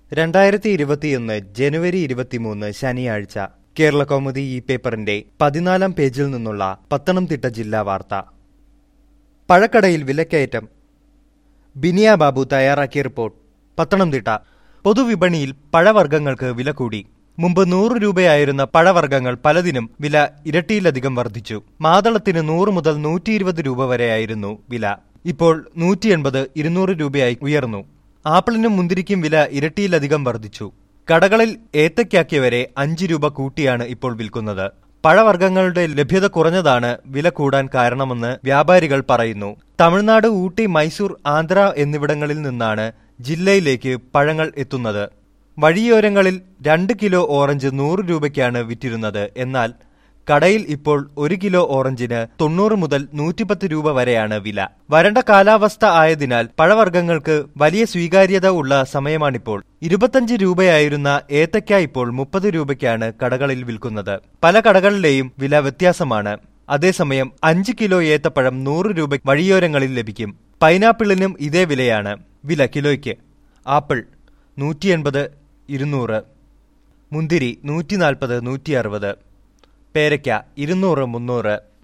രണ്ടായിരത്തി ഇരുപത്തിയൊന്ന് ജനുവരി ഇരുപത്തിമൂന്ന് ശനിയാഴ്ച കേരള കൗമുദി ഈ പേപ്പറിന്റെ പതിനാലാം പേജിൽ നിന്നുള്ള പത്തനംതിട്ട ജില്ലാ വാർത്ത പഴക്കടയിൽ വിലക്കയറ്റം ബിനിയ ബാബു തയ്യാറാക്കിയ റിപ്പോർട്ട് പത്തനംതിട്ട പൊതുവിപണിയിൽ പഴവർഗ്ഗങ്ങൾക്ക് വില കൂടി മുമ്പ് നൂറ് രൂപയായിരുന്ന പഴവർഗ്ഗങ്ങൾ പലതിനും വില ഇരട്ടിയിലധികം വർദ്ധിച്ചു മാതളത്തിന് നൂറ് മുതൽ നൂറ്റി ഇരുപത് രൂപ വരെയായിരുന്നു വില ഇപ്പോൾ നൂറ്റി എൺപത് ഇരുന്നൂറ് രൂപയായി ഉയർന്നു ആപ്പിളിനും മുന്തിരിക്കും വില ഇരട്ടിയിലധികം വർദ്ധിച്ചു കടകളിൽ ഏത്തയ്ക്കാക്കി വരെ അഞ്ച് രൂപ കൂട്ടിയാണ് ഇപ്പോൾ വിൽക്കുന്നത് പഴവർഗ്ഗങ്ങളുടെ ലഭ്യത കുറഞ്ഞതാണ് വില കൂടാൻ കാരണമെന്ന് വ്യാപാരികൾ പറയുന്നു തമിഴ്നാട് ഊട്ടി മൈസൂർ ആന്ധ്ര എന്നിവിടങ്ങളിൽ നിന്നാണ് ജില്ലയിലേക്ക് പഴങ്ങൾ എത്തുന്നത് വഴിയോരങ്ങളിൽ രണ്ട് കിലോ ഓറഞ്ച് നൂറ് രൂപയ്ക്കാണ് വിറ്റിരുന്നത് എന്നാൽ കടയിൽ ഇപ്പോൾ ഒരു കിലോ ഓറഞ്ചിന് തൊണ്ണൂറ് മുതൽ നൂറ്റിപ്പത്ത് രൂപ വരെയാണ് വില വരണ്ട കാലാവസ്ഥ ആയതിനാൽ പഴവർഗ്ഗങ്ങൾക്ക് വലിയ സ്വീകാര്യത ഉള്ള സമയമാണിപ്പോൾ ഇരുപത്തഞ്ച് രൂപയായിരുന്ന ഏത്തയ്ക്ക ഇപ്പോൾ മുപ്പത് രൂപയ്ക്കാണ് കടകളിൽ വിൽക്കുന്നത് പല കടകളിലെയും വില വ്യത്യാസമാണ് അതേസമയം അഞ്ച് കിലോ ഏത്തപ്പഴം നൂറ് രൂപ വഴിയോരങ്ങളിൽ ലഭിക്കും പൈനാപ്പിളിനും ഇതേ വിലയാണ് വില കിലോയ്ക്ക് ആപ്പിൾ നൂറ്റി എൺപത് ഇരുന്നൂറ് മുന്തിരി നൂറ്റി നാൽപ്പത് നൂറ്റി അറുപത് പേരയ്ക്ക ഇരുന്നൂറ് മുന്നൂറ്